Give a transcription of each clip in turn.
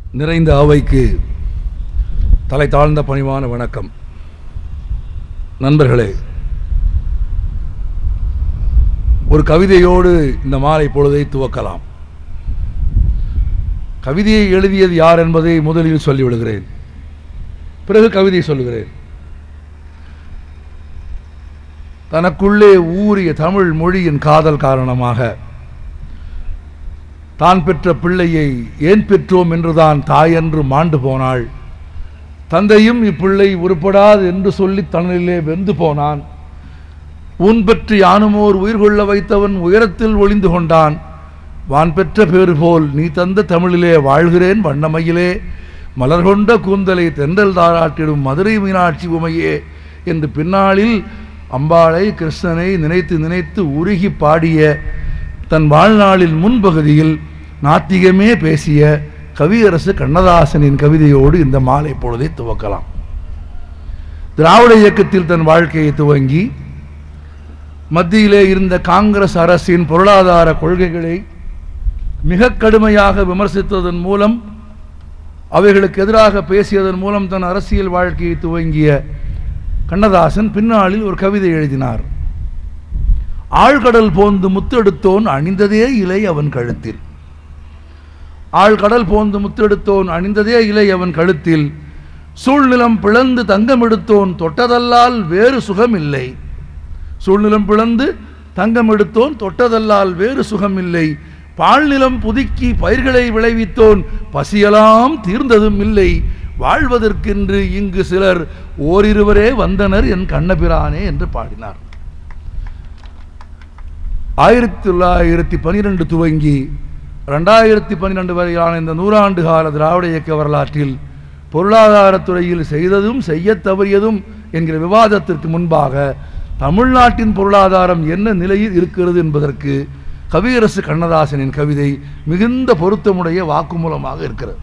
நிறைந்த அவைக்கு தலை தாழ்ந்த பணிவான வணக்கம் நண்பர்களே ஒரு கவிதையோடு இந்த மாலை பொழுதை துவக்கலாம் கவிதையை எழுதியது யார் என்பதை முதலில் சொல்லிவிடுகிறேன் பிறகு கவிதை சொல்லுகிறேன் தனக்குள்ளே ஊறிய தமிழ் மொழியின் காதல் காரணமாக தான் பெற்ற பிள்ளையை ஏன் பெற்றோம் என்றுதான் தாயென்று மாண்டு போனாள் தந்தையும் இப்பிள்ளை உருப்படாது என்று சொல்லி தன்னிலே வெந்து போனான் உன் பெற்று யானுமோர் உயிர் கொள்ள வைத்தவன் உயரத்தில் ஒளிந்து கொண்டான் வான் பெற்ற பேறு போல் நீ தந்த தமிழிலே வாழ்கிறேன் வண்ணமையிலே மலர் கொண்ட கூந்தலை தென்றல் தாராட்டிடும் மதுரை மீனாட்சி உமையே என்று பின்னாளில் அம்பாளை கிருஷ்ணனை நினைத்து நினைத்து உருகி பாடிய தன் வாழ்நாளில் முன்பகுதியில் நாத்திகமே பேசிய கவியரசு கண்ணதாசனின் கவிதையோடு இந்த மாலை பொழுதை துவக்கலாம் திராவிட இயக்கத்தில் தன் வாழ்க்கையை துவங்கி மத்தியிலே இருந்த காங்கிரஸ் அரசின் பொருளாதார கொள்கைகளை மிக கடுமையாக விமர்சித்ததன் மூலம் அவைகளுக்கு எதிராக பேசியதன் மூலம் தன் அரசியல் வாழ்க்கையை துவங்கிய கண்ணதாசன் பின்னாளில் ஒரு கவிதை எழுதினார் ஆழ்கடல் போந்து முத்தெடுத்தோன் அணிந்ததே இலை அவன் கழுத்தில் ஆழ்கடல் போந்து முத்தெடுத்தோன் அணிந்ததே இலை அவன் கழுத்தில் சூழ்நிலம் பிளந்து தங்கம் எடுத்தோன் தொட்டதல்லால் வேறு சுகம் இல்லை சூழ்நிலம் பிளந்து தங்கம் எடுத்தோன் தொட்டதல்லால் வேறு சுகம் இல்லை பாழ்நிலம் புதுக்கி பயிர்களை விளைவித்தோன் பசியெல்லாம் தீர்ந்ததும் இல்லை வாழ்வதற்கென்று இங்கு சிலர் ஓரிருவரே வந்தனர் என் கண்ணபிரானே என்று பாடினார் ஆயிரத்தி தொள்ளாயிரத்தி பனிரெண்டு துவங்கி ரெண்டாயிரத்தி பன்னிரெண்டு வரையிலான இந்த நூறாண்டு கால திராவிட இயக்க வரலாற்றில் பொருளாதாரத்துறையில் செய்ததும் செய்யத் தவறியதும் என்கிற விவாதத்திற்கு முன்பாக தமிழ்நாட்டின் பொருளாதாரம் என்ன நிலையில் இருக்கிறது என்பதற்கு கவியரசு கண்ணதாசனின் கவிதை மிகுந்த பொருத்தமுடைய வாக்குமூலமாக இருக்கிறது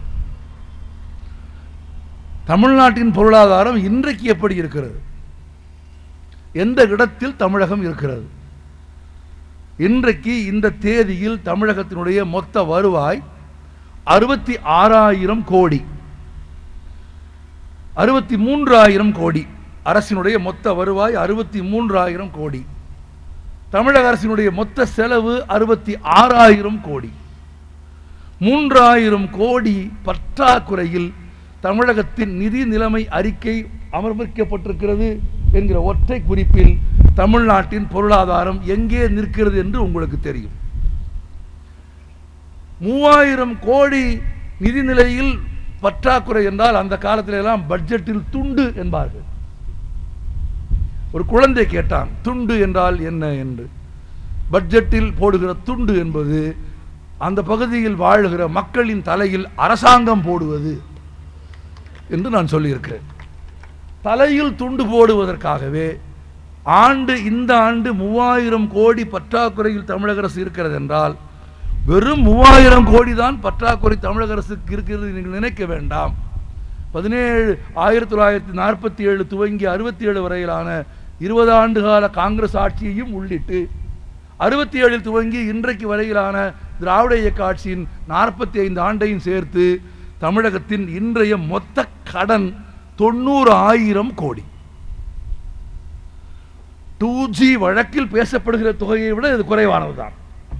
தமிழ்நாட்டின் பொருளாதாரம் இன்றைக்கு எப்படி இருக்கிறது எந்த இடத்தில் தமிழகம் இருக்கிறது இன்றைக்கு இந்த தேதியில் தமிழகத்தினுடைய மொத்த வருவாய் அறுபத்தி ஆறாயிரம் கோடி அறுபத்தி மூன்றாயிரம் கோடி அரசினுடைய மொத்த வருவாய் அறுபத்தி மூன்றாயிரம் கோடி தமிழக அரசினுடைய மொத்த செலவு அறுபத்தி ஆறாயிரம் கோடி மூன்றாயிரம் கோடி பற்றாக்குறையில் தமிழகத்தின் நிதி நிலைமை அறிக்கை அமர்விக்கப்பட்டிருக்கிறது என்கிற ஒற்றை குறிப்பில் தமிழ்நாட்டின் பொருளாதாரம் எங்கே நிற்கிறது என்று உங்களுக்கு தெரியும் மூவாயிரம் கோடி நிதி நிலையில் பற்றாக்குறை என்றால் அந்த காலத்தில எல்லாம் பட்ஜெட்டில் துண்டு என்பார்கள் ஒரு குழந்தை கேட்டான் துண்டு என்றால் என்ன என்று பட்ஜெட்டில் போடுகிற துண்டு என்பது அந்த பகுதியில் வாழுகிற மக்களின் தலையில் அரசாங்கம் போடுவது என்று நான் சொல்லியிருக்கிறேன் தலையில் துண்டு போடுவதற்காகவே ஆண்டு இந்த ஆண்டு மூவாயிரம் கோடி பற்றாக்குறையில் தமிழக அரசு இருக்கிறது என்றால் வெறும் மூவாயிரம் கோடி தான் பற்றாக்குறை தமிழக அரசுக்கு இருக்கிறது நீங்கள் நினைக்க வேண்டாம் பதினேழு ஆயிரத்தி தொள்ளாயிரத்தி நாற்பத்தி ஏழு துவங்கி அறுபத்தி ஏழு வரையிலான இருபது ஆண்டு கால காங்கிரஸ் ஆட்சியையும் உள்ளிட்டு அறுபத்தி ஏழில் துவங்கி இன்றைக்கு வரையிலான திராவிட இயக்க ஆட்சியின் நாற்பத்தி ஐந்து ஆண்டையும் சேர்த்து தமிழகத்தின் இன்றைய மொத்த கடன் தொண்ணூறு ஆயிரம் கோடி டூ ஜி வழக்கில் பேசப்படுகிற தொகையை விட இது குறைவானதுதான்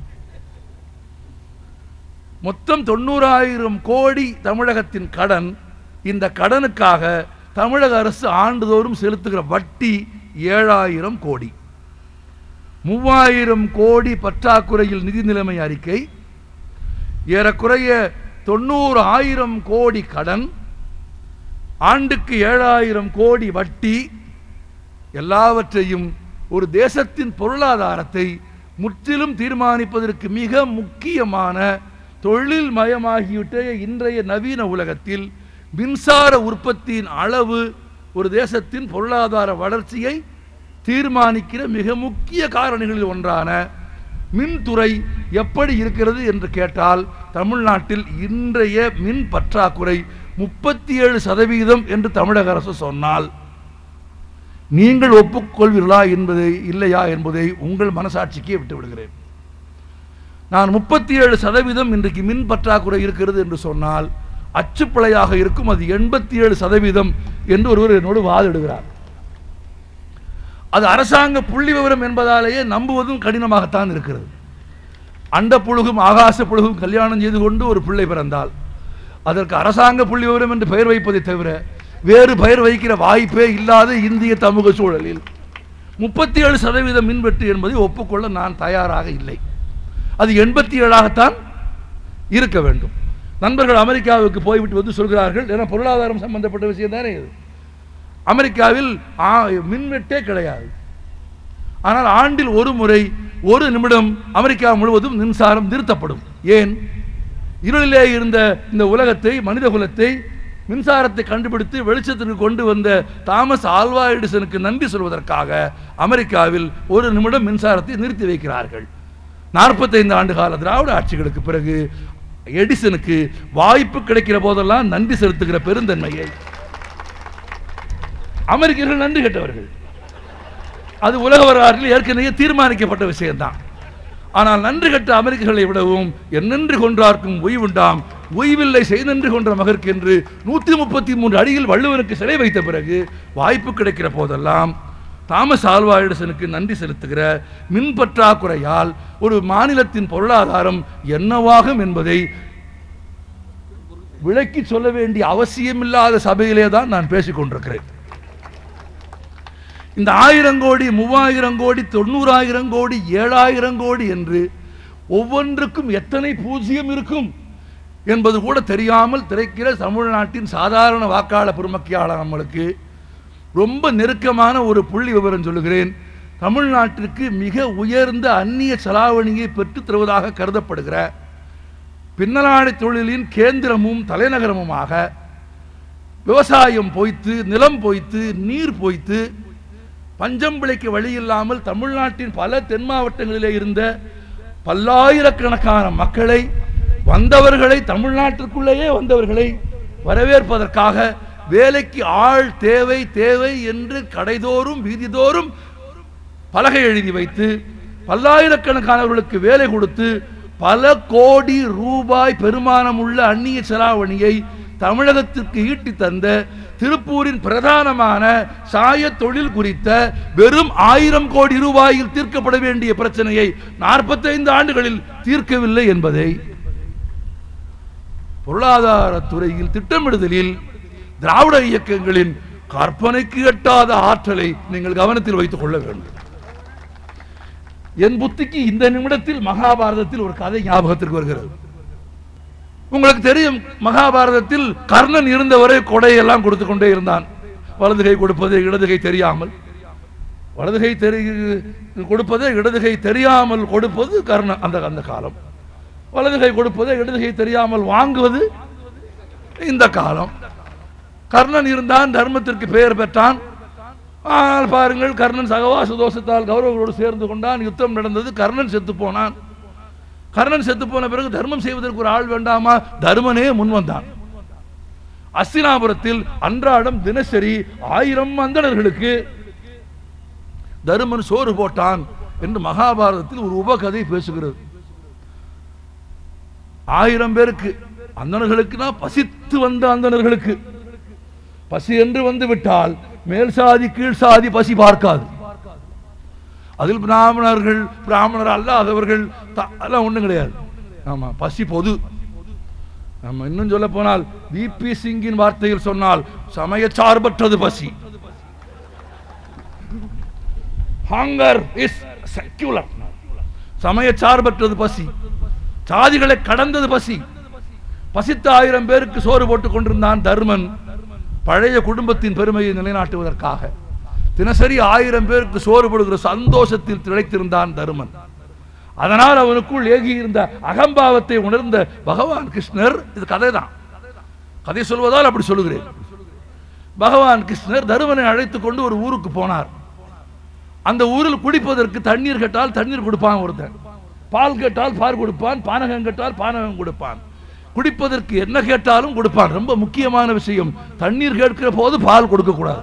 மொத்தம் தொண்ணூறாயிரம் கோடி தமிழகத்தின் கடன் இந்த கடனுக்காக தமிழக அரசு ஆண்டுதோறும் செலுத்துகிற வட்டி ஏழாயிரம் கோடி மூவாயிரம் கோடி பற்றாக்குறையில் நிதி நிலைமை அறிக்கை ஏறக்குறைய தொண்ணூறு ஆயிரம் கோடி கடன் ஆண்டுக்கு ஏழாயிரம் கோடி வட்டி எல்லாவற்றையும் ஒரு தேசத்தின் பொருளாதாரத்தை முற்றிலும் தீர்மானிப்பதற்கு மிக முக்கியமான தொழில் மயமாகிவிட்ட இன்றைய நவீன உலகத்தில் மின்சார உற்பத்தியின் அளவு ஒரு தேசத்தின் பொருளாதார வளர்ச்சியை தீர்மானிக்கிற மிக முக்கிய காரணிகளில் ஒன்றான மின்துறை எப்படி இருக்கிறது என்று கேட்டால் தமிழ்நாட்டில் இன்றைய மின் பற்றாக்குறை முப்பத்தி ஏழு சதவீதம் என்று தமிழக அரசு சொன்னால் நீங்கள் ஒப்புக்கொள்வீர்களா என்பதை இல்லையா என்பதை உங்கள் மனசாட்சிக்கே விட்டு விடுகிறேன் நான் முப்பத்தி ஏழு சதவீதம் இன்றைக்கு மின் பற்றாக்குறை இருக்கிறது என்று சொன்னால் அச்சுப்பிழையாக இருக்கும் அது எண்பத்தி ஏழு சதவீதம் என்று ஒருவர் என்னோடு வாதிடுகிறார் அது அரசாங்க புள்ளி விவரம் என்பதாலேயே நம்புவதும் கடினமாகத்தான் இருக்கிறது அண்ட புழுகும் ஆகாச புழுகும் கல்யாணம் செய்து கொண்டு ஒரு பிள்ளை பிறந்தால் அதற்கு அரசாங்க புள்ளி விவரம் என்று பெயர் வைப்பதை தவிர வேறு பெயர் வைக்கிற வாய்ப்பே இல்லாத இந்திய சமூக சூழலில் முப்பத்தி ஏழு சதவீத மின்வெட்டு என்பதை ஒப்புக்கொள்ள நான் தயாராக இல்லை அது எண்பத்தி ஏழாகத்தான் இருக்க வேண்டும் நண்பர்கள் அமெரிக்காவுக்கு போய்விட்டு வந்து சொல்கிறார்கள் ஏன்னா பொருளாதாரம் சம்பந்தப்பட்ட விஷயம் தானே இது அமெரிக்காவில் ஆ- மின்வெட்டே கிடையாது ஆனால் ஆண்டில் ஒரு முறை ஒரு நிமிடம் அமெரிக்கா முழுவதும் மின்சாரம் நிறுத்தப்படும் ஏன் இருளிலே இருந்த இந்த உலகத்தை மனித குலத்தை மின்சாரத்தை கண்டுபிடித்து வெளிச்சத்திற்கு கொண்டு வந்த தாமஸ் ஆல்வா எடிசனுக்கு நன்றி சொல்வதற்காக அமெரிக்காவில் ஒரு நிமிடம் மின்சாரத்தை நிறுத்தி வைக்கிறார்கள் நாற்பத்தைந்து ஆண்டு கால திராவிட ஆட்சிகளுக்கு பிறகு எடிசனுக்கு வாய்ப்பு கிடைக்கிற போதெல்லாம் நன்றி செலுத்துகிற பெருந்தன்மையை அமெரிக்கர்கள் நன்றி கெட்டவர்கள் அது உலக வரலாற்றில் ஏற்கனவே தீர்மானிக்கப்பட்ட விஷயம்தான் ஆனால் நன்றி கட்ட அமெரிக்கர்களை விடவும் என்னென்று கொன்றார்க்கும் ஓய்வுண்டாம் ஓய்வில்லை செய்தென்று கொன்ற மகற்கு என்று நூற்றி முப்பத்தி மூன்று அடியில் வள்ளுவனுக்கு சிலை வைத்த பிறகு வாய்ப்பு கிடைக்கிற போதெல்லாம் தாமஸ் ஆல்வா எடிசனுக்கு நன்றி செலுத்துகிற மின் பற்றாக்குறையால் ஒரு மாநிலத்தின் பொருளாதாரம் என்னவாகும் என்பதை விளக்கி சொல்ல வேண்டிய அவசியமில்லாத சபையிலே தான் நான் பேசிக் கொண்டிருக்கிறேன் இந்த ஆயிரம் கோடி மூவாயிரம் கோடி தொண்ணூறாயிரம் கோடி ஏழாயிரம் கோடி என்று ஒவ்வொன்றுக்கும் எத்தனை பூஜ்ஜியம் இருக்கும் என்பது கூட தெரியாமல் திரைக்கிற தமிழ்நாட்டின் சாதாரண வாக்காளர் பெருமக்கியாளர் நம்மளுக்கு ரொம்ப நெருக்கமான ஒரு புள்ளி விவரம் சொல்லுகிறேன் தமிழ்நாட்டிற்கு மிக உயர்ந்த அந்நிய செலாவணியை பெற்றுத் தருவதாக கருதப்படுகிற பின்னலாடை தொழிலின் கேந்திரமும் தலைநகரமுமாக விவசாயம் பொய்த்து நிலம் பொய்த்து நீர் பொய்த்து பஞ்சம் பிழைக்க வழி இல்லாமல் தமிழ்நாட்டின் பல தென் மாவட்டங்களிலே இருந்த பல்லாயிரக்கணக்கான மக்களை வந்தவர்களை தமிழ்நாட்டிற்குள்ளேயே வந்தவர்களை வரவேற்பதற்காக வேலைக்கு ஆள் தேவை தேவை என்று கடைதோறும் வீதிதோறும் பலகை எழுதி வைத்து பல்லாயிரக்கணக்கானவர்களுக்கு வேலை கொடுத்து பல கோடி ரூபாய் பெருமானம் உள்ள அந்நிய செலாவணியை தமிழகத்திற்கு ஈட்டி தந்த திருப்பூரின் பிரதானமான சாய தொழில் குறித்த வெறும் ஆயிரம் கோடி ரூபாயில் தீர்க்கப்பட வேண்டிய பிரச்சனையை நாற்பத்தைந்து ஆண்டுகளில் தீர்க்கவில்லை என்பதை பொருளாதாரத் துறையில் திட்டமிடுதலில் திராவிட இயக்கங்களின் கற்பனைக்கு எட்டாத ஆற்றலை நீங்கள் கவனத்தில் வைத்துக் கொள்ள வேண்டும் என் புத்திக்கு இந்த நிமிடத்தில் மகாபாரதத்தில் ஒரு கதை ஞாபகத்திற்கு வருகிறது உங்களுக்கு தெரியும் மகாபாரதத்தில் கர்ணன் இருந்தவரை கொடையெல்லாம் கொடுத்து கொண்டே இருந்தான் வலது கை கொடுப்பது இடது கை தெரியாமல் வலது கை தெரி கொடுப்பதே இடது கை தெரியாமல் கொடுப்பது கர்ணன் அந்த அந்த காலம் வலது கை கொடுப்பதே இடது கை தெரியாமல் வாங்குவது இந்த காலம் கர்ணன் இருந்தான் தர்மத்திற்கு பெயர் பெற்றான் ஆனால் பாருங்கள் கர்ணன் சகவாச தோஷத்தால் கௌரவர்களோடு சேர்ந்து கொண்டான் யுத்தம் நடந்தது கர்ணன் செத்து போனான் கர்ணன் செத்து போன பிறகு தர்மம் செய்வதற்கு ஒரு ஆள் வேண்டாமா தர்மனே முன் வந்தான் அஸ்தினாபுரத்தில் அன்றாடம் தினசரி ஆயிரம் அந்தணர்களுக்கு தருமன் சோறு போட்டான் என்று மகாபாரதத்தில் ஒரு உபகதை பேசுகிறது ஆயிரம் பேருக்கு அந்தணர்களுக்குனா பசித்து வந்த அந்தணர்களுக்கு பசி என்று வந்து விட்டால் மேல் சாதி கீழ் சாதி பசி பார்க்காது அதில் பிராமணர்கள் பிராமணர் அல்லாதவர்கள் த- அதெல்லாம் ஒண்ணும் கிடையாது ஆமா பசி பொது நம்ம இன்னும் சொல்ல போனால் விபி சிங்கின் வார்த்தையில் சொன்னால் சமய சார்பற்றது பசி ஹங்கர் இஸ் செக்யூலர் சமய சார்பற்றது பசி சாதிகளை கடந்தது பசி பசித்த ஆயிரம் பேருக்கு சோறு போட்டுக் கொண்டிருந்தான் தர்மன் பழைய குடும்பத்தின் பெருமையை நிலைநாட்டுவதற்காக தினசரி ஆயிரம் பேருக்கு சோறு போடுகிற சந்தோஷத்தில் திளைத்திருந்தான் தருமன் அதனால் அவனுக்குள் ஏகி இருந்த அகம்பாவத்தை உணர்ந்த பகவான் கிருஷ்ணர் இது கதை தான் கதை சொல்வதால் அப்படி சொல்லுகிறேன் பகவான் கிருஷ்ணர் தருமனை அழைத்து கொண்டு ஒரு ஊருக்கு போனார் அந்த ஊரில் குடிப்பதற்கு தண்ணீர் கேட்டால் தண்ணீர் கொடுப்பான் ஒருத்தன் பால் கேட்டால் பால் கொடுப்பான் பானகம் கேட்டால் பானகம் கொடுப்பான் குடிப்பதற்கு என்ன கேட்டாலும் கொடுப்பான் ரொம்ப முக்கியமான விஷயம் தண்ணீர் கேட்கிற போது பால் கொடுக்க கூடாது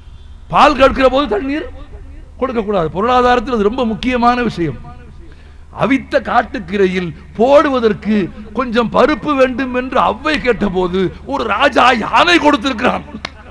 பால் கேட்கிற போது தண்ணீர் கொடுக்க கூடாது பொருளாதாரத்தில் அது ரொம்ப முக்கியமான விஷயம் அவித்த காட்டுக்கிரையில் போடுவதற்கு கொஞ்சம் பருப்பு வேண்டும் என்று அவ்வை கேட்டபோது ஒரு ராஜா யானை கொடுத்திருக்கிறான்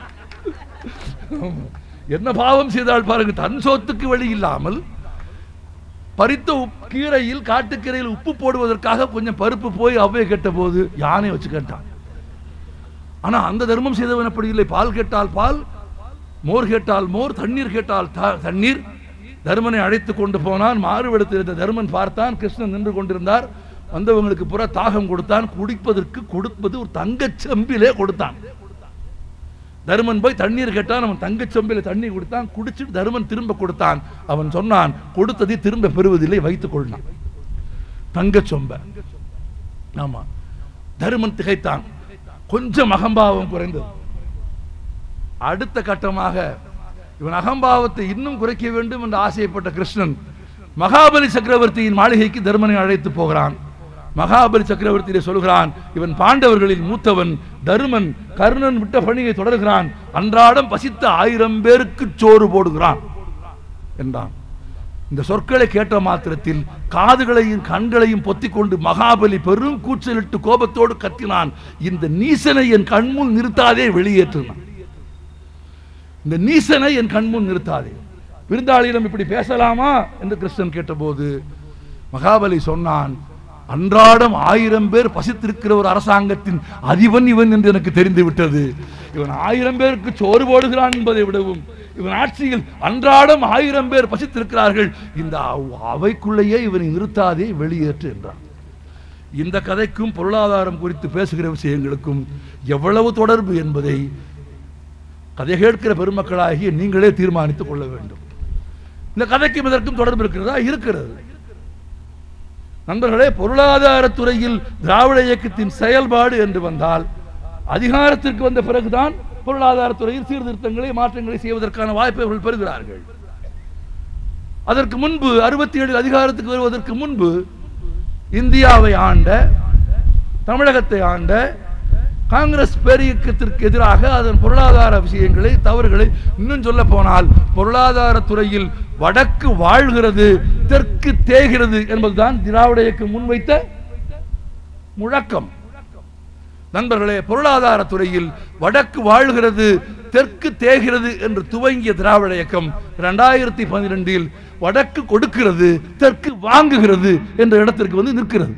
என்ன பாவம் செய்தால் பாருங்க தன் சொத்துக்கு வழி இல்லாமல் பறித்த உப்- கீரையில் காட்டுக்கீரையில் உப்பு போடுவதற்காக கொஞ்சம் பருப்பு போய் அவ்வை கேட்டபோது யானை வச்சு கேட்டான் ஆனா அந்த தர்மம் செய்தவன் அப்படி இல்லை பால் கேட்டால் பால் மோர் கேட்டால் மோர் தண்ணீர் கேட்டால் த- தண்ணீர் தர்மனை அழைத்து கொண்டு போனான் மாறுவிடத்தில் இருந்த தர்மன் பார்த்தான் கிருஷ்ணன் நின்று கொண்டிருந்தார் வந்தவங்களுக்கு புற தாகம் கொடுத்தான் குடிப்பதற்கு கொடுப்பது ஒரு தங்கச் செம்பிலே கொடுத்தான் தருமன் போய் தண்ணீர் கேட்டான் அவன் தங்கச் செம்பிலே தண்ணீர் கொடுத்தான் குடிச்சிட்டு தருமன் திரும்ப கொடுத்தான் அவன் சொன்னான் கொடுத்ததை திரும்ப பெறுவதில்லை வைத்துக் கொள்ளான் தங்கச் சொம்ப ஆமா தருமன் திகைத்தான் கொஞ்சம் அகம்பாவம் குறைந்தது அடுத்த கட்டமாக இவன் அகம்பாவத்தை இன்னும் குறைக்க வேண்டும் என்று ஆசைப்பட்ட கிருஷ்ணன் மகாபலி சக்கரவர்த்தியின் மாளிகைக்கு தர்மனை அழைத்து போகிறான் மகாபலி சக்கரவர்த்தியை சொல்கிறான் இவன் பாண்டவர்களில் மூத்தவன் தருமன் கர்ணன் விட்ட பணியை தொடர்கிறான் அன்றாடம் பசித்த ஆயிரம் பேருக்கு சோறு போடுகிறான் என்றான் இந்த சொற்களை கேட்ட மாத்திரத்தில் காதுகளையும் கண்களையும் பொத்திக் கொண்டு மகாபலி பெரும் கூச்சலிட்டு கோபத்தோடு கத்தினான் இந்த நீசனை என் கண்முன் நிறுத்தாதே வெளியேற்றினான் இந்த நீசனை என் கண்முன் நிறுத்தாதே விருந்தாளியிடம் இப்படி பேசலாமா என்று கிருஷ்ணன் கேட்டபோது மகாபலி சொன்னான் அன்றாடம் ஆயிரம் பேர் பசித்திருக்கிற ஒரு அரசாங்கத்தின் அதிபன் இவன் என்று எனக்கு தெரிந்து விட்டது இவன் ஆயிரம் பேருக்கு சோறு போடுகிறான் என்பதை விடவும் இவன் ஆட்சியில் அன்றாடம் ஆயிரம் பேர் பசித்திருக்கிறார்கள் இந்த அவ்- அவைக்குள்ளேயே இவனை நிறுத்தாதே வெளியேற்று என்றான் இந்த கதைக்கும் பொருளாதாரம் குறித்து பேசுகிற விஷயங்களுக்கும் எவ்வளவு தொடர்பு என்பதை கதை கேட்கிற பெருமக்களாகிய நீங்களே தீர்மானித்துக் கொள்ள வேண்டும் இந்த கதைக்கும் இதற்கும் தொடர்பு இருக்கிறதா இருக்கிறது நண்பர்களே பொருளாதாரத்துறையில் திராவிட இயக்கத்தின் செயல்பாடு என்று வந்தால் அதிகாரத்திற்கு வந்த பிறகுதான் பொருளாதாரத்துறையில் சீர்திருத்தங்களை மாற்றங்களை செய்வதற்கான வாய்ப்பை அவர்கள் பெறுகிறார்கள் அதற்கு முன்பு அறுபத்தி ஏழில் அதிகாரத்துக்கு வருவதற்கு முன்பு இந்தியாவை ஆண்ட தமிழகத்தை ஆண்ட காங்கிரஸ் பேரியக்கத்திற்கு எதிராக அதன் பொருளாதார விஷயங்களை தவறுகளை இன்னும் சொல்ல போனால் பொருளாதார துறையில் வடக்கு வாழ்கிறது தெற்கு தேய்கிறது என்பதுதான் திராவிட இயக்கம் முன்வைத்த முழக்கம் நண்பர்களே பொருளாதார துறையில் வடக்கு வாழ்கிறது தெற்கு தேய்கிறது என்று துவங்கிய திராவிட இயக்கம் இரண்டாயிரத்தி பன்னிரெண்டில் வடக்கு கொடுக்கிறது தெற்கு வாங்குகிறது என்ற இடத்திற்கு வந்து நிற்கிறது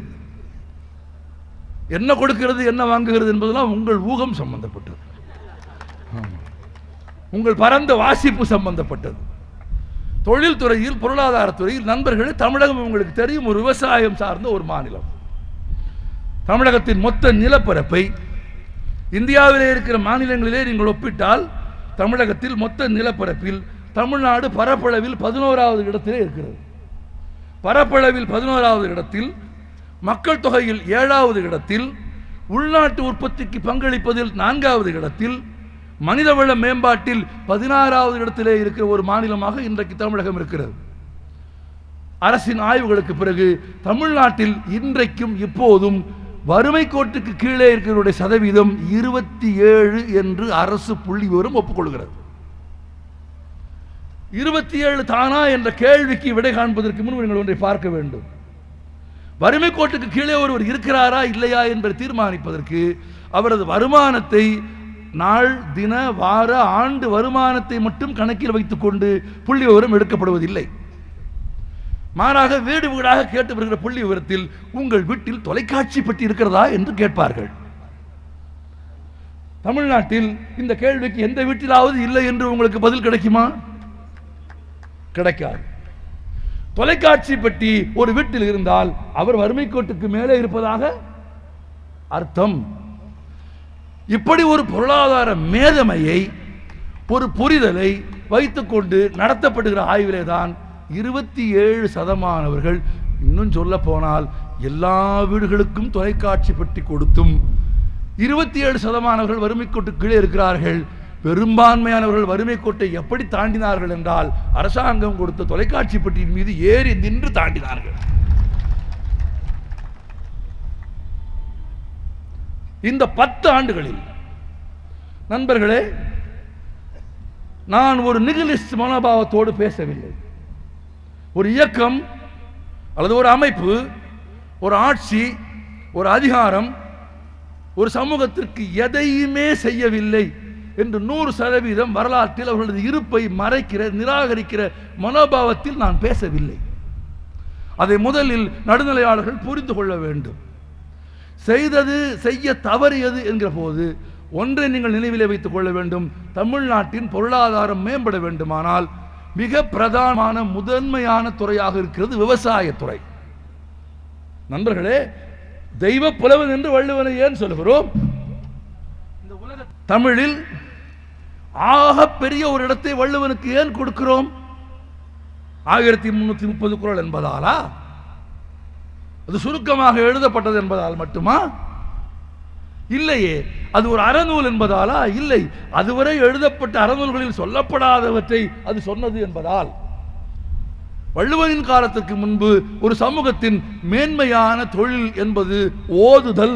என்ன கொடுக்கிறது என்ன வாங்குகிறது என்பதெல்லாம் உங்கள் ஊகம் சம்பந்தப்பட்டது ஆமா. உங்கள் பரந்த வாசிப்பு சம்பந்தப்பட்டது தொழில் துறையில் பொருளாதார துறையில் நண்பர்களே தமிழகம் உங்களுக்கு தெரியும் ஒரு விவசாயம் சார்ந்த ஒரு மாநிலம் தமிழகத்தின் மொத்த நிலப்பரப்பை இந்தியாவிலே இருக்கிற மாநிலங்களிலே நீங்கள் ஒப்பிட்டால் தமிழகத்தில் மொத்த நிலப்பரப்பில் தமிழ்நாடு பரப்பளவில் பதினோராவது இடத்திலே இருக்கிறது பரப்பளவில் பதினோராவது இடத்தில் மக்கள் தொகையில் ஏழாவது இடத்தில் உள்நாட்டு உற்பத்திக்கு பங்களிப்பதில் நான்காவது இடத்தில் மனிதவள மேம்பாட்டில் பதினாறாவது இடத்திலே இருக்கிற ஒரு மாநிலமாக இன்றைக்கு தமிழகம் இருக்கிறது அரசின் ஆய்வுகளுக்கு பிறகு தமிழ்நாட்டில் இன்றைக்கும் இப்போதும் வறுமை கோட்டுக்கு கீழே இருக்கிறவருடைய சதவீதம் இருபத்தி ஏழு என்று அரசு புள்ளி விவரம் ஒப்புக்கொள்கிறது இருபத்தி ஏழு தானா என்ற கேள்விக்கு விடை காண்பதற்கு முன் நீங்கள் ஒன்றை பார்க்க வேண்டும் வறுமை கோட்டுக்கு கீழே ஒருவர் இருக்கிறாரா இல்லையா என்பதை தீர்மானிப்பதற்கு அவரது வருமானத்தை நாள் தின வார ஆண்டு வருமானத்தை மட்டும் கணக்கில் வைத்துக்கொண்டு புள்ளி விவரம் எடுக்கப்படுவதில்லை மாறாக வீடு வீடாக கேட்டு வருகிற புள்ளி விவரத்தில் உங்கள் வீட்டில் தொலைக்காட்சி பெட்டி இருக்கிறதா என்று கேட்பார்கள் தமிழ்நாட்டில் இந்த கேள்விக்கு எந்த வீட்டிலாவது இல்லை என்று உங்களுக்கு பதில் கிடைக்குமா கிடைக்காது தொலைக்காட்சி பெட்டி ஒரு வீட்டில் இருந்தால் அவர் வறுமை கோட்டுக்கு மேலே இருப்பதாக அர்த்தம் இப்படி ஒரு பொருளாதார மேதமையை ஒரு புரிதலை வைத்துக்கொண்டு நடத்தப்படுகிற ஆய்விலே தான் இருபத்தி ஏழு சதமானவர்கள் இன்னும் சொல்ல போனால் எல்லா வீடுகளுக்கும் தொலைக்காட்சி பெட்டி கொடுத்தும் இருபத்தி ஏழு சதமானவர்கள் வறுமை கோட்டு கீழே இருக்கிறார்கள் பெரும்பான்மையானவர்கள் வறுமை கோட்டை எப்படி தாண்டினார்கள் என்றால் அரசாங்கம் கொடுத்த தொலைக்காட்சி பெட்டியின் மீது ஏறி நின்று தாண்டினார்கள் இந்த பத்து ஆண்டுகளில் நண்பர்களே நான் ஒரு நிகிலிஸ்ட் மனோபாவத்தோடு பேசவில்லை ஒரு இயக்கம் அல்லது ஒரு அமைப்பு ஒரு ஆட்சி ஒரு அதிகாரம் ஒரு சமூகத்திற்கு எதையுமே செய்யவில்லை என்று நூறு சதவீதம் வரலாற்றில் அவர்களது இருப்பை மறைக்கிற நிராகரிக்கிற மனோபாவத்தில் நான் பேசவில்லை அதை முதலில் நடுநிலையாளர்கள் புரிந்து கொள்ள வேண்டும் செய்தது செய்ய தவறியது என்கிற போது ஒன்றை நீங்கள் நினைவிலே வைத்துக் கொள்ள வேண்டும் தமிழ்நாட்டின் பொருளாதாரம் மேம்பட வேண்டுமானால் மிக பிரதானமான முதன்மையான துறையாக இருக்கிறது விவசாயத்துறை நண்பர்களே தெய்வ புலவன் என்று வள்ளுவனை ஏன் சொல்கிறோம் இந்த உலக தமிழில் ஆக பெரிய ஒரு இடத்தை வள்ளுவனுக்கு ஏன் கொடுக்கிறோம் ஆயிரத்தி முன்னூத்தி முப்பது குரல் என்பதாலா அது சுருக்கமாக எழுதப்பட்டது என்பதால் மட்டுமா இல்லையே அது ஒரு அறநூல் என்பதாலா இல்லை அதுவரை எழுதப்பட்ட அறநூல்களில் சொல்லப்படாதவற்றை அது சொன்னது என்பதால் வள்ளுவனின் காலத்திற்கு முன்பு ஒரு சமூகத்தின் மேன்மையான தொழில் என்பது ஓதுதல்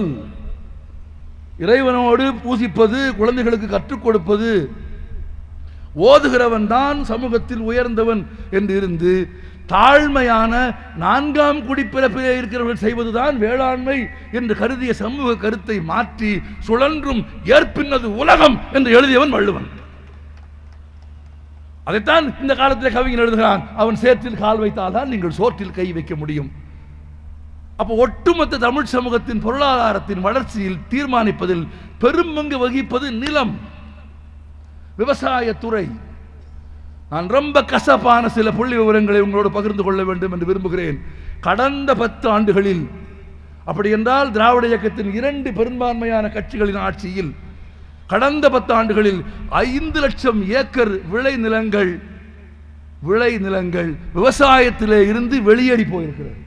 இறைவனோடு பூசிப்பது குழந்தைகளுக்கு கற்றுக் கொடுப்பது ஓதுகிறவன் தான் சமூகத்தில் உயர்ந்தவன் என்று இருந்து தாழ்மையான நான்காம் குடிப்பிறப்பிலே இருக்கிறவர்கள் செய்வதுதான் வேளாண்மை என்று கருதிய சமூக கருத்தை மாற்றி சுழன்றும் ஏற்பின்னது உலகம் என்று எழுதியவன் வள்ளுவன் அதைத்தான் இந்த காலத்தில் கவிஞன் எழுதுகிறான் அவன் சேற்றில் கால் வைத்தால் தான் நீங்கள் சோற்றில் கை வைக்க முடியும் அப்போ ஒட்டுமொத்த தமிழ் சமூகத்தின் பொருளாதாரத்தின் வளர்ச்சியில் தீர்மானிப்பதில் பெரும் பங்கு வகிப்பது நிலம் விவசாயத்துறை நான் ரொம்ப கசப்பான சில புள்ளி விவரங்களை உங்களோடு பகிர்ந்து கொள்ள வேண்டும் என்று விரும்புகிறேன் கடந்த பத்து ஆண்டுகளில் அப்படி என்றால் திராவிட இயக்கத்தின் இரண்டு பெரும்பான்மையான கட்சிகளின் ஆட்சியில் கடந்த பத்து ஆண்டுகளில் ஐந்து லட்சம் ஏக்கர் விளை நிலங்கள் விளை நிலங்கள் விவசாயத்திலே இருந்து வெளியேறி போயிருக்கிறது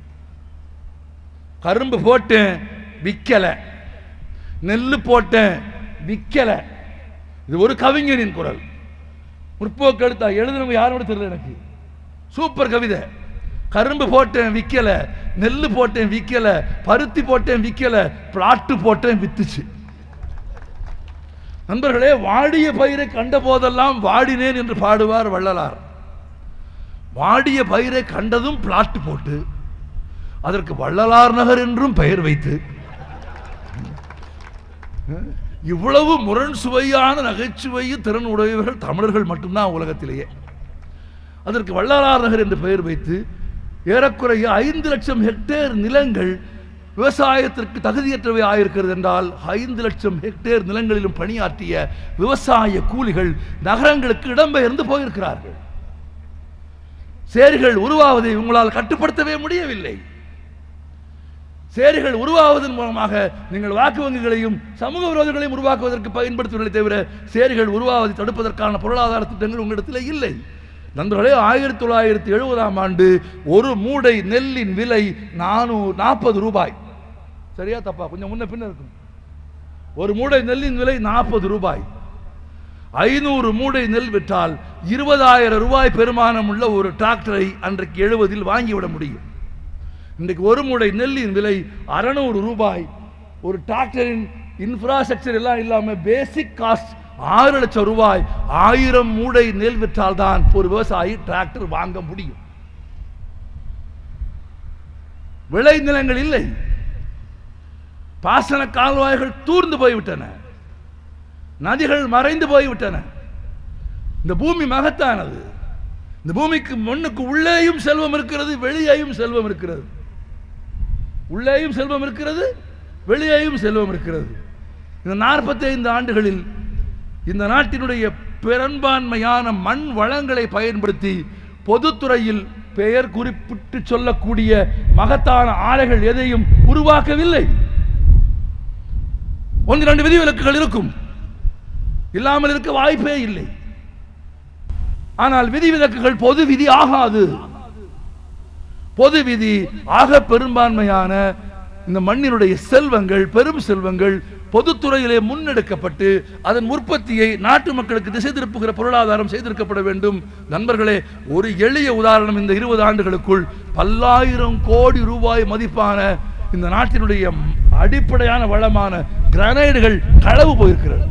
கரும்பு போட்டேன் விக்கல நெல்லு போட்டேன் விக்கல இது ஒரு கவிஞனின் குரல் முற்போக்கு எழுத்தா எழுதுனவங்க யாரும் கூட தெரியல எனக்கு சூப்பர் கவிதை கரும்பு போட்டேன் விக்கல நெல்லு போட்டேன் விக்கல பருத்தி போட்டேன் விக்கல பிளாட்டு போட்டேன் வித்துச்சு நண்பர்களே வாடிய பயிரை கண்ட போதெல்லாம் வாடினேன் என்று பாடுவார் வள்ளலார் வாடிய பயிரை கண்டதும் பிளாட்டு போட்டு அதற்கு வள்ளலார் நகர் என்றும் பெயர் வைத்து இவ்வளவு முரண் சுவையான நகைச்சுவையும் திறன் உடையவர்கள் தமிழர்கள் மட்டும்தான் உலகத்திலேயே அதற்கு வள்ளலார் நகர் என்று பெயர் வைத்து ஏறக்குறைய ஐந்து லட்சம் ஹெக்டேர் நிலங்கள் விவசாயத்திற்கு தகுதியற்றவை ஆயிருக்கிறது என்றால் ஐந்து லட்சம் ஹெக்டேர் நிலங்களிலும் பணியாற்றிய விவசாய கூலிகள் நகரங்களுக்கு இடம்பெயர்ந்து போயிருக்கிறார்கள் சேரிகள் உருவாவதை உங்களால் கட்டுப்படுத்தவே முடியவில்லை சேரிகள் உருவாவதன் மூலமாக நீங்கள் வாக்கு வங்கிகளையும் சமூக விரோதிகளையும் உருவாக்குவதற்கு பயன்படுத்துவதை தவிர சேரிகள் உருவாவதை தடுப்பதற்கான பொருளாதார திட்டங்கள் உங்களிடத்தில் இல்லை நண்பர்களே ஆயிரத்தி தொள்ளாயிரத்தி எழுபதாம் ஆண்டு ஒரு மூடை நெல்லின் விலை நானூறு நாற்பது ரூபாய் சரியா தப்பா கொஞ்சம் முன்ன பின்ன இருக்கும் ஒரு மூடை நெல்லின் விலை நாற்பது ரூபாய் ஐநூறு மூடை நெல் விற்றால் இருபதாயிரம் ரூபாய் பெருமானம் உள்ள ஒரு டிராக்டரை அன்றைக்கு எழுபதில் வாங்கிவிட முடியும் இன்றைக்கு ஒரு மூடை நெல்லின் விலை அறநூறு ரூபாய் ஒரு டிராக்டரின் இன்ஃப்ராஸ்ட்ரக்சர் எல்லாம் இல்லாம பேசிக் காஸ்ட் ஆறு லட்சம் ரூபாய் ஆயிரம் மூடை நெல் விற்றால் தான் ஒரு விவசாயி டிராக்டர் வாங்க முடியும் விளை நிலங்கள் இல்லை பாசன கால்வாய்கள் தூர்ந்து போய்விட்டன நதிகள் மறைந்து போய்விட்டன இந்த பூமி மகத்தானது இந்த பூமிக்கு மண்ணுக்கு உள்ளேயும் செல்வம் இருக்கிறது வெளியேயும் செல்வம் இருக்கிறது உள்ளேயும் செல்வம் இருக்கிறது வெளியேயும் செல்வம் இருக்கிறது இந்த நாற்பத்தைந்து ஆண்டுகளில் இந்த நாட்டினுடைய பெரும்பான்மையான மண் வளங்களை பயன்படுத்தி பொதுத்துறையில் பெயர் குறிப்பிட்டு சொல்லக்கூடிய மகத்தான ஆலைகள் எதையும் உருவாக்கவில்லை ஒன்று ரெண்டு விதிவிலக்குகள் இருக்கும் இல்லாமல் இருக்க வாய்ப்பே இல்லை ஆனால் விதிவிலக்குகள் பொது விதி ஆகாது பொது விதி ஆக பெரும்பான்மையான இந்த மண்ணினுடைய செல்வங்கள் பெரும் செல்வங்கள் பொதுத்துறையிலே முன்னெடுக்கப்பட்டு அதன் உற்பத்தியை நாட்டு மக்களுக்கு திசை திருப்புகிற பொருளாதாரம் செய்திருக்கப்பட வேண்டும் நண்பர்களே ஒரு எளிய உதாரணம் இந்த இருபது ஆண்டுகளுக்குள் பல்லாயிரம் கோடி ரூபாய் மதிப்பான இந்த நாட்டினுடைய அடிப்படையான வளமான கிரானைடுகள் களவு போயிருக்கிறது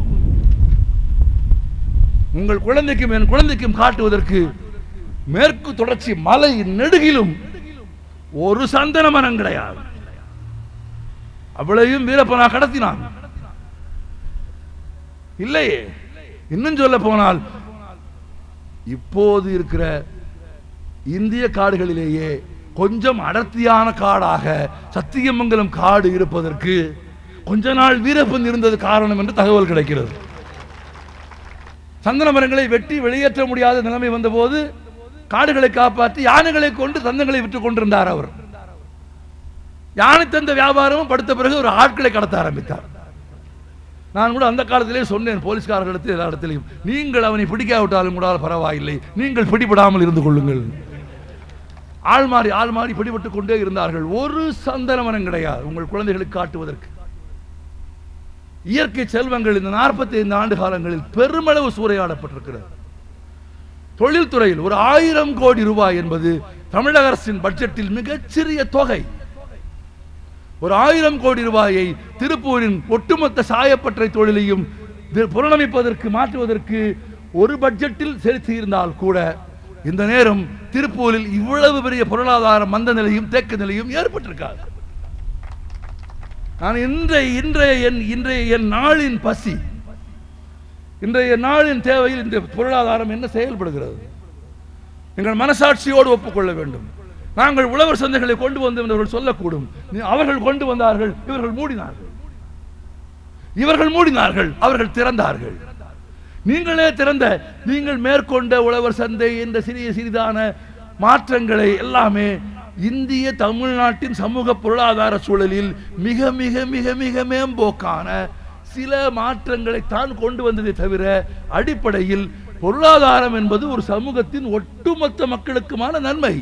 உங்கள் குழந்தைக்கும் என் குழந்தைக்கும் காட்டுவதற்கு மேற்கு தொடர்ச்சி மலை நெடுகிலும் ஒரு சந்தன மரம் கிடையாது அவளையும் வீரப்பனா கடத்தினான் இல்லையே இன்னும் சொல்ல போனால் இப்போது இருக்கிற இந்திய காடுகளிலேயே கொஞ்சம் அடர்த்தியான காடாக சத்தியமங்கலம் காடு இருப்பதற்கு கொஞ்ச நாள் வீரப்பன் இருந்தது காரணம் என்று தகவல் கிடைக்கிறது சந்தன மரங்களை வெட்டி வெளியேற்ற முடியாத நிலைமை வந்தபோது காடுகளை காப்பாற்றி யானைகளை கொண்டு சந்தங்களை விற்றுக் கொண்டிருந்தார் அவர் யானை தந்த வியாபாரமும் படுத்த பிறகு ஒரு ஆட்களை கடத்த ஆரம்பித்தார் நான் கூட அந்த காலத்திலே சொன்னேன் போலீஸ்காரர்களிடத்தில் எல்லா இடத்திலையும் நீங்கள் அவனை பிடிக்காவிட்டாலும் கூட பரவாயில்லை நீங்கள் பிடிபடாமல் இருந்து கொள்ளுங்கள் ஆள் மாறி ஆள் மாறி பிடிபட்டுக் கொண்டே இருந்தார்கள் ஒரு சந்தன மரம் கிடையாது உங்கள் குழந்தைகளுக்கு காட்டுவதற்கு இயற்கை செல்வங்கள் இந்த 45 ஆண்டு காலங்களில் பெருமளவு சூறையாடப்பட்டிருக்கிறது தொழில்துறையில் ஒரு ஆயிரம் கோடி ரூபாய் என்பது தமிழக அரசின் பட்ஜெட்டில் மிகச்சிறிய தொகை ஒரு ஆயிரம் கோடி ரூபாயை திருப்பூரின் ஒட்டுமொத்த சாயப்பட்டறை தொழிலையும் தி- புனரமைப்பதற்கு மாற்றுவதற்கு ஒரு பட்ஜெட்டில் செலுத்தியிருந்தால் கூட இந்த நேரம் திருப்பூரில் இவ்வளவு பெரிய பொருளாதார மந்த நிலையும் தேக்க நிலையும் ஏற்பட்டிருக்காது நான் இன்றைய இன்றைய என் இன்றைய என் நாளின் பசி இன்றைய நாளின் தேவையில் இந்த பொருளாதாரம் என்ன செயல்படுகிறது எங்கள் மனசாட்சியோடு ஒப்புக்கொள்ள வேண்டும் நாங்கள் உழவர் சந்தைகளை கொண்டு வந்து இவர்கள் சொல்லக்கூடும் நீ- அவர்கள் கொண்டு வந்தார்கள் இவர்கள் மூடினார்கள் இவர்கள் மூடினார்கள் அவர்கள் திறந்தார்கள் நீங்களே திறந்த நீங்கள் மேற்கொண்ட உழவர் சந்தை என்ற சிறிய சிறிதான மாற்றங்களை எல்லாமே இந்திய தமிழ்நாட்டின் சமூக பொருளாதார சூழலில் மிக மிக மிக மிக மேம்போக்கான சில மாற்றங்களை தான் கொண்டு வந்ததை தவிர அடிப்படையில் பொருளாதாரம் என்பது ஒரு சமூகத்தின் ஒட்டுமொத்த மக்களுக்குமான நன்மை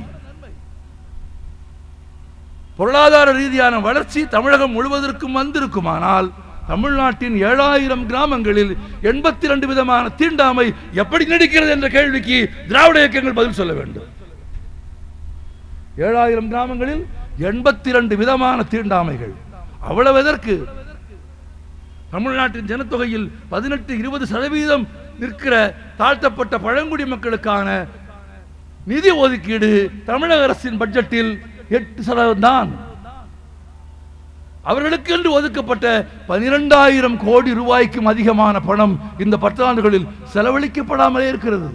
பொருளாதார ரீதியான வளர்ச்சி தமிழகம் முழுவதற்கும் வந்திருக்குமானால் தமிழ்நாட்டின் ஏழாயிரம் கிராமங்களில் எண்பத்தி ரெண்டு விதமான தீண்டாமை எப்படி நீடிக்கிறது என்ற கேள்விக்கு திராவிட இயக்கங்கள் பதில் சொல்ல வேண்டும் ஏழாயிரம் கிராமங்களில் எண்பத்தி ரெண்டு விதமான தீண்டாமைகள் அவ்வளவு எதற்கு தமிழ்நாட்டின் ஜனத்தொகையில் பதினெட்டு இருபது சதவீதம் நிற்கிற தாழ்த்தப்பட்ட பழங்குடி மக்களுக்கான நிதி ஒதுக்கீடு தமிழக அரசின் பட்ஜெட்டில் எட்டு சதவீதம் தான் அவர்களுக்கு என்று ஒதுக்கப்பட்ட பனிரெண்டாயிரம் கோடி ரூபாய்க்கும் அதிகமான பணம் இந்த பத்தாண்டுகளில் செலவழிக்கப்படாமலே இருக்கிறது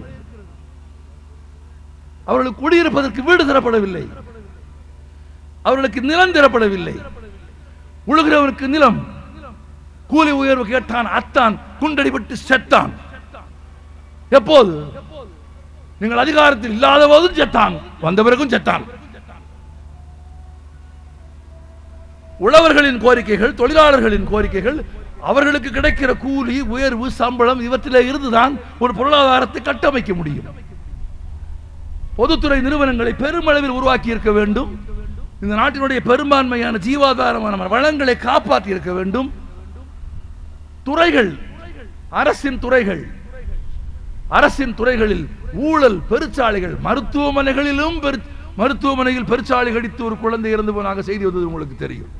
அவர்களுக்கு குடியிருப்பதற்கு வீடு தரப்படவில்லை அவர்களுக்கு நிலம் தரப்படவில்லை உழுகிறவனுக்கு நிலம் கூலி உயர்வு கேட்டான் அத்தான் குண்டடிபட்டு செத்தான் எப்போது நீங்கள் அதிகாரத்தில் இல்லாத போதும் செத்தான் வந்த பிறகும் செத்தான் உழவர்களின் கோரிக்கைகள் தொழிலாளர்களின் கோரிக்கைகள் அவர்களுக்கு கிடைக்கிற கூலி உயர்வு சம்பளம் இவற்றிலே இருந்துதான் ஒரு பொருளாதாரத்தை கட்டமைக்க முடியும் பொதுத்துறை நிறுவனங்களை பெருமளவில் உருவாக்கி இருக்க வேண்டும் இந்த நாட்டினுடைய பெரும்பான்மையான ஜீவாதாரமான வளங்களை காப்பாற்றி இருக்க வேண்டும் துறைகள் அரசின் துறைகள் அரசின் துறைகளில் ஊழல் பெருச்சாலைகள் மருத்துவமனைகளிலும் பெரு மருத்துவமனையில் பெருச்சாலை கடித்து ஒரு குழந்தை இறந்து போனாங்க செய்தி வந்தது உங்களுக்கு தெரியும்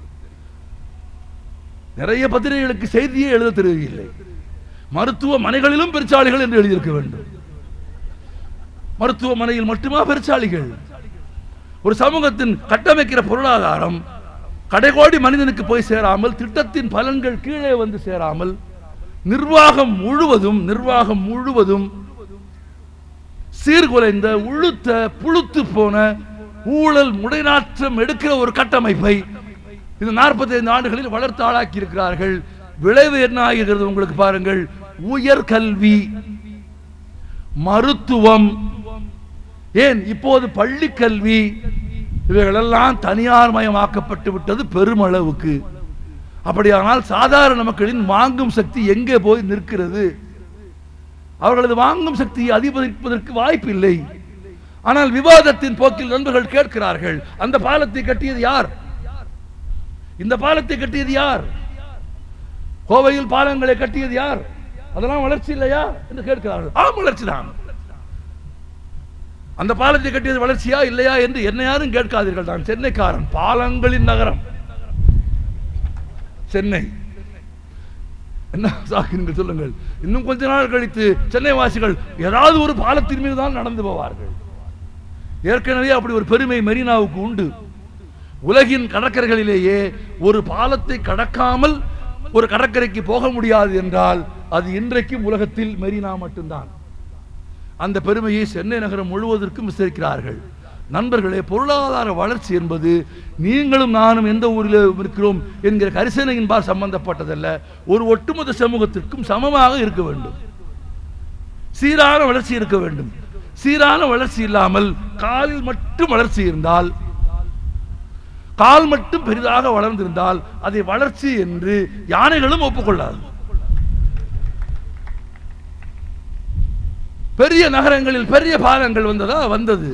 நிறைய பத்திரிகைகளுக்கு செய்தியே எழுத தெரியவில்லை மருத்துவமனைகளிலும் பெருச்சாலைகள் என்று எழுதியிருக்க வேண்டும் மருத்துவமனையில் மட்டுமா பெருச்சாளிகள் ஒரு சமூகத்தின் கட்டமைக்கிற பொருளாதாரம் கடைகோடி மனிதனுக்கு போய் சேராமல் திட்டத்தின் பலன்கள் கீழே வந்து சேராமல் நிர்வாகம் முழுவதும் நிர்வாகம் முழுவதும் சீர்குலைந்த உழுத்த புழுத்து போன ஊழல் முடைநாற்றம் எடுக்கிற ஒரு கட்டமைப்பை இந்த 45 ஆண்டுகளில் வளர்த்து ஆளாக்கி இருக்கிறார்கள் விளைவு என்ன ஆகிறது உங்களுக்கு பாருங்கள் உயர்கல்வி மருத்துவம் ஏன் இப்போது பள்ளி கல்வி இவைகளெல்லாம் தனியார் மயமாக்கப்பட்டு விட்டது பெருமளவுக்கு அப்படியானால் சாதாரண மக்களின் வாங்கும் சக்தி எங்கே போய் நிற்கிறது அவர்களது வாங்கும் சக்தியை அதிகரிப்பதற்கு வாய்ப்பில்லை ஆனால் விவாதத்தின் போக்கில் நண்பர்கள் கேட்கிறார்கள் அந்த பாலத்தை கட்டியது யார் இந்த பாலத்தை கட்டியது யார் கோவையில் பாலங்களை கட்டியது யார் அதெல்லாம் வளர்ச்சி இல்லையா என்று கேட்கிறார்கள் ஆம் வளர்ச்சி தான் அந்த பாலத்தை கட்டியது வளர்ச்சியா இல்லையா என்று என்ன யாரும் கேட்காதீர்கள் நான் சென்னைக்காரன் பாலங்களின் நகரம் சென்னை என்ன சாக்குங்கள் சொல்லுங்கள் இன்னும் கொஞ்ச நாள் கழித்து சென்னை வாசிகள் ஏதாவது ஒரு பாலத்தின் மீது தான் நடந்து போவார்கள் ஏற்கனவே அப்படி ஒரு பெருமை மெரினாவுக்கு உண்டு உலகின் கடற்கரைகளிலேயே ஒரு பாலத்தை கடக்காமல் ஒரு கடற்கரைக்கு போக முடியாது என்றால் அது இன்றைக்கும் உலகத்தில் மெரினா மட்டும்தான் அந்த பெருமையை சென்னை நகரம் முழுவதற்கும் விசாரிக்கிறார்கள் நண்பர்களே பொருளாதார வளர்ச்சி என்பது நீங்களும் நானும் எந்த ஊரில் இருக்கிறோம் என்கிற கரிசனையின்பால் சம்பந்தப்பட்டதல்ல ஒரு ஒட்டுமொத்த சமூகத்திற்கும் சமமாக இருக்க வேண்டும் சீரான வளர்ச்சி இருக்க வேண்டும் சீரான வளர்ச்சி இல்லாமல் காலில் மட்டும் வளர்ச்சி இருந்தால் கால் மட்டும் பெரிதாக வளர்ந்திருந்தால் அதை வளர்ச்சி என்று யானைகளும் ஒப்புக்கொள்ளாது பெரிய நகரங்களில் பெரிய பாலங்கள் வந்ததா வந்தது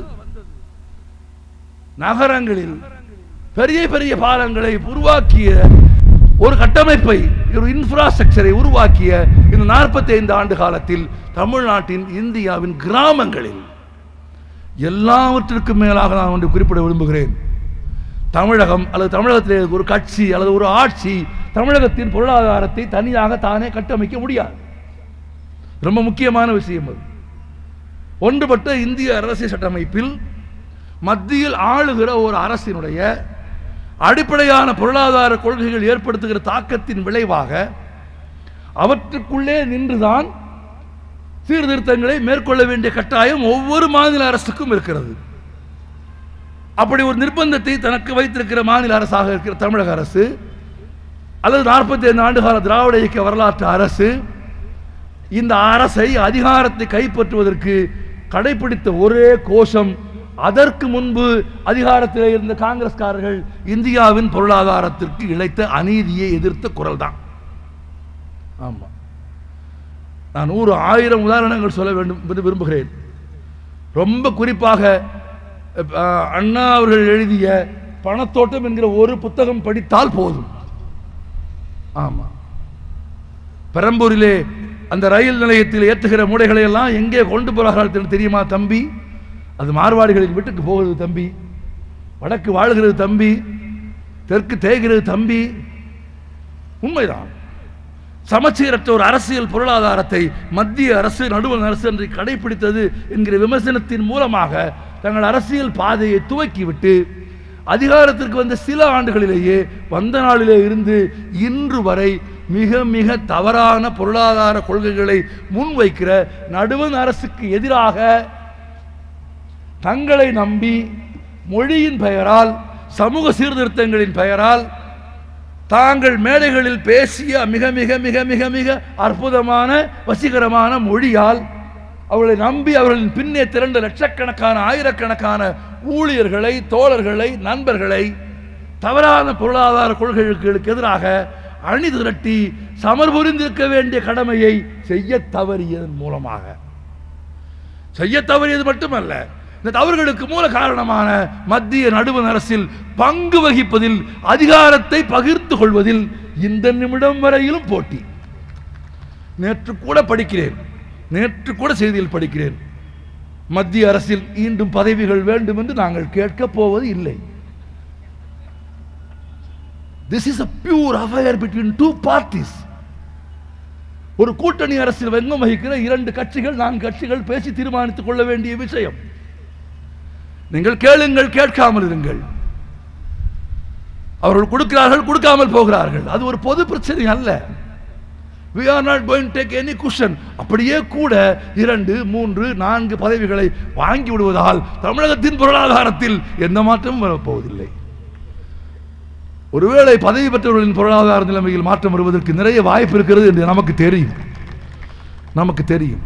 நகரங்களில் பெரிய பெரிய பாலங்களை உருவாக்கிய ஒரு கட்டமைப்பை ஒரு இன்ஃப்ராஸ்ட்ரக்சரை உருவாக்கிய இந்த 45 ஆண்டு காலத்தில் தமிழ்நாட்டின் இந்தியாவின் கிராமங்களில் எல்லாவற்றிற்கும் மேலாக நான் ஒன்று குறிப்பிட விரும்புகிறேன் தமிழகம் அல்லது தமிழகத்தில் ஒரு கட்சி அல்லது ஒரு ஆட்சி தமிழகத்தின் பொருளாதாரத்தை தனியாக தானே கட்டமைக்க முடியாது ரொம்ப முக்கியமான விஷயம் அது ஒன்றுபட்ட இந்திய அரசியல் சட்டமைப்பில் மத்தியில் ஆளுகிற ஒரு அரசினுடைய அடிப்படையான பொருளாதார கொள்கைகள் ஏற்படுத்துகிற தாக்கத்தின் விளைவாக அவற்றுக்குள்ளே நின்றுதான் சீர்திருத்தங்களை மேற்கொள்ள வேண்டிய கட்டாயம் ஒவ்வொரு மாநில அரசுக்கும் இருக்கிறது அப்படி ஒரு நிர்பந்தத்தை தனக்கு வைத்திருக்கிற மாநில அரசாக இருக்கிற தமிழக அரசு அல்லது நாற்பத்தி ஐந்து ஆண்டுகால திராவிட இயக்க வரலாற்று அரசு இந்த அரசை அதிகாரத்தை கைப்பற்றுவதற்கு கடைபிடித்த ஒரே கோஷம் அதற்கு முன்பு அதிகாரத்தில் இருந்த காங்கிரஸ்காரர்கள் இந்தியாவின் பொருளாதாரத்திற்கு இழைத்த அநீதியை எதிர்த்த குரல் தான் ஆமா நான் நூறு ஆயிரம் உதாரணங்கள் சொல்ல வேண்டும் என்று விரும்புகிறேன் ரொம்ப குறிப்பாக அஹ், அண்ணா அவர்கள் எழுதிய பணத்தோட்டம் என்கிற ஒரு புத்தகம் படித்தால் போதும் ஆமா பெரம்பூரிலே அந்த ரயில் நிலையத்தில் ஏற்றுகிற மூடைகளை எல்லாம் எங்கே கொண்டு போகிறார்கள் என்று தெரியுமா தம்பி அது மார்வாடிகளின் வீட்டுக்கு போகிறது தம்பி வடக்கு வாழ்கிறது தம்பி தெற்கு தேய்கிறது தம்பி உண்மைதான் சமச்சீரற்ற ஒரு அரசியல் பொருளாதாரத்தை மத்திய அரசு நடுவண் அரசு என்று கடைபிடித்தது என்கிற விமர்சனத்தின் மூலமாக தங்கள் அரசியல் பாதையை துவக்கிவிட்டு அதிகாரத்திற்கு வந்த சில ஆண்டுகளிலேயே வந்த நாளிலே இருந்து இன்று வரை மிக மிக தவறான பொருளாதார கொள்கைகளை முன்வைக்கிற நடுவண் அரசுக்கு எதிராக தங்களை நம்பி மொழியின் பெயரால் சமூக சீர்திருத்தங்களின் பெயரால் தாங்கள் மேடைகளில் பேசிய மிக மிக மிக மிக மிக அற்புதமான வசீகரமான மொழியால் அவர்களை நம்பி அவர்களின் பின்னே திரண்ட லட்சக்கணக்கான ஆயிரக்கணக்கான ஊழியர்களை தோழர்களை நண்பர்களை தவறான பொருளாதார கொள்கைகளுக்கு எதிராக அணி திரட்டி சமர் புரிந்திருக்க வேண்டிய கடமையை செய்ய தவறியதன் மூலமாக செய்ய தவறியது மட்டுமல்ல இந்த தவறுகளுக்கு மூல காரணமான மத்திய நடுவண் அரசில் பங்கு வகிப்பதில் அதிகாரத்தை பகிர்ந்து கொள்வதில் இந்த நிமிடம் வரையிலும் போட்டி நேற்று கூட படிக்கிறேன் நேற்று கூட செய்தியில் படிக்கிறேன் மத்திய அரசில் மீண்டும் பதவிகள் வேண்டும் என்று நாங்கள் கேட்கப் போவது இல்லை this is a pure affair between two parties ஒரு கூட்டணி அரசில் வெங்கம் வகிக்கிற இரண்டு கட்சிகள் நான்கு கட்சிகள் பேசி தீர்மானித்துக் கொள்ள வேண்டிய விஷயம் நீங்கள் கேளுங்கள் கேட்காமல் இருங்கள் அவர்கள் கொடுக்கிறார்கள் கொடுக்காமல் போகிறார்கள் அது ஒரு பொது பிரச்சனை அல்ல we are not going to take any cushion அப்படியே கூட இரண்டு மூன்று நான்கு பதவிகளை வாங்கி விடுவதால் தமிழகத்தின் பொருளாதாரத்தில் எந்த மாற்றமும் வரப்போவதில்லை ஒருவேளை பதவி பெற்றவர்களின் பொருளாதார நிலைமையில் மாற்றம் வருவதற்கு நிறைய வாய்ப்பு இருக்கிறது என்று நமக்கு தெரியும் நமக்கு தெரியும்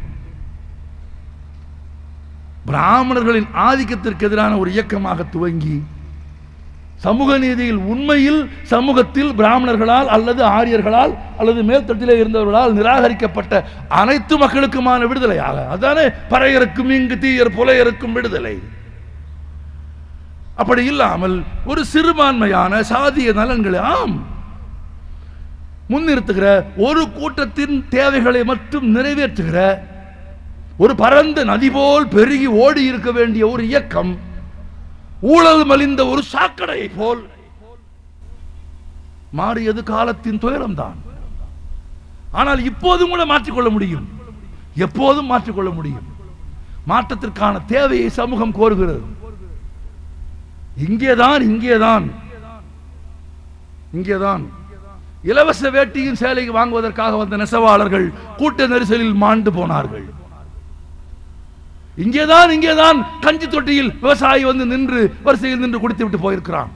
பிராமணர்களின் ஆதிக்கத்திற்கு எதிரான ஒரு இயக்கமாக துவங்கி சமூக நீதியில் உண்மையில் சமூகத்தில் பிராமணர்களால் அல்லது ஆரியர்களால் அல்லது மேல்தட்டிலே இருந்தவர்களால் நிராகரிக்கப்பட்ட அனைத்து மக்களுக்குமான விடுதலையாக அதானே பறையருக்கும் இங்கு தீயர் புலையருக்கும் விடுதலை அப்படி இல்லாமல் ஒரு சிறுபான்மையான சாதிய நலன்களை ஆம் முன்னிறுத்துகிற ஒரு கூட்டத்தின் தேவைகளை மட்டும் நிறைவேற்றுகிற ஒரு பரந்த நதி போல் பெருகி ஓடி இருக்க வேண்டிய ஒரு இயக்கம் ஊழல் மலிந்த ஒரு சாக்கடையை போல் மாறியது காலத்தின் துயரம்தான் ஆனால் இப்போதும் கூட மாற்றிக்கொள்ள முடியும் எப்போதும் மாற்றிக்கொள்ள முடியும் மாற்றத்திற்கான தேவையை சமூகம் கோருகிறது இங்கேதான் இங்கேதான் இங்கேதான் இலவச வேட்டியும் சேலையும் வாங்குவதற்காக வந்த நெசவாளர்கள் கூட்ட நெரிசலில் மாண்டு போனார்கள் இங்கேதான் இங்கேதான் கஞ்சி தொட்டியில் விவசாயி வந்து நின்று வரிசையில் நின்று குடித்து விட்டு போயிருக்கிறான்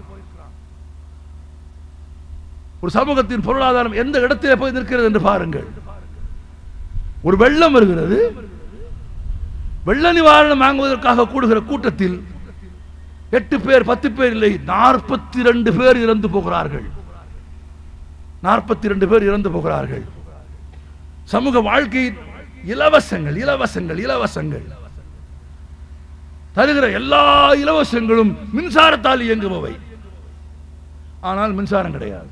ஒரு சமூகத்தின் பொருளாதாரம் எந்த இடத்திலே போய் நிற்கிறது என்று பாருங்கள் ஒரு வெள்ளம் வருகிறது வெள்ள நிவாரணம் வாங்குவதற்காக கூடுகிற கூட்டத்தில் எட்டு பேர் பத்து பேர் இல்லை நாற்பத்தி ரெண்டு பேர் இறந்து போகிறார்கள் நாற்பத்தி ரெண்டு பேர் இறந்து போகிறார்கள் சமூக வாழ்க்கையின் இலவசங்கள் இலவசங்கள் இலவசங்கள் தருகிற எல்லா இலவசங்களும் மின்சாரத்தால் இயங்குபவை ஆனால் மின்சாரம் கிடையாது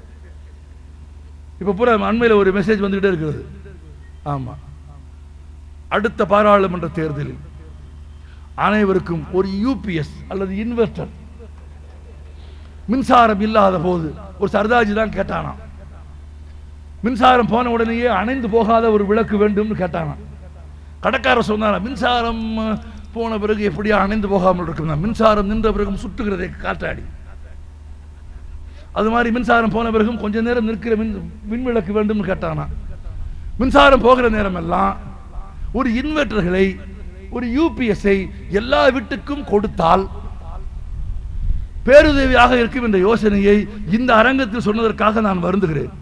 இப்ப பூரா அண்மையில் ஒரு மெசேஜ் வந்துகிட்டே இருக்கிறது ஆமா அடுத்த பாராளுமன்ற தேர்தலில் அனைவருக்கும் ஒரு யூபிஎஸ் அல்லது இன்வெர்டர் மின்சாரம் இல்லாத போது ஒரு சர்தாஜி தான் கேட்டானாம் மின்சாரம் போன உடனேயே அணைந்து போகாத ஒரு விளக்கு வேண்டும்னு கேட்டானாம் கடைக்காரர் சொன்னாரா மின்சாரம் அஹ், போன பிறகு எப்படியா அணைந்து போகாமல் இருக்கும் மின்சாரம் நின்ற பிறகும் சுட்டுகிறதே காற்றாடி அது மாதிரி மின்சாரம் போன பிறகும் கொஞ்ச நேரம் நிற்கிற மின் மின் விளக்கு வேண்டும்னு கேட்டானா மின்சாரம் போகிற நேரம் எல்லாம் ஒரு இன்வெர்டர்களை ஒரு யூபிஎஸ்ஐ எல்லா வீட்டுக்கும் கொடுத்தால் பேருதவியாக இருக்கும் என்ற யோசனையை இந்த அரங்கத்தில் சொன்னதற்காக நான் வருந்துகிறேன்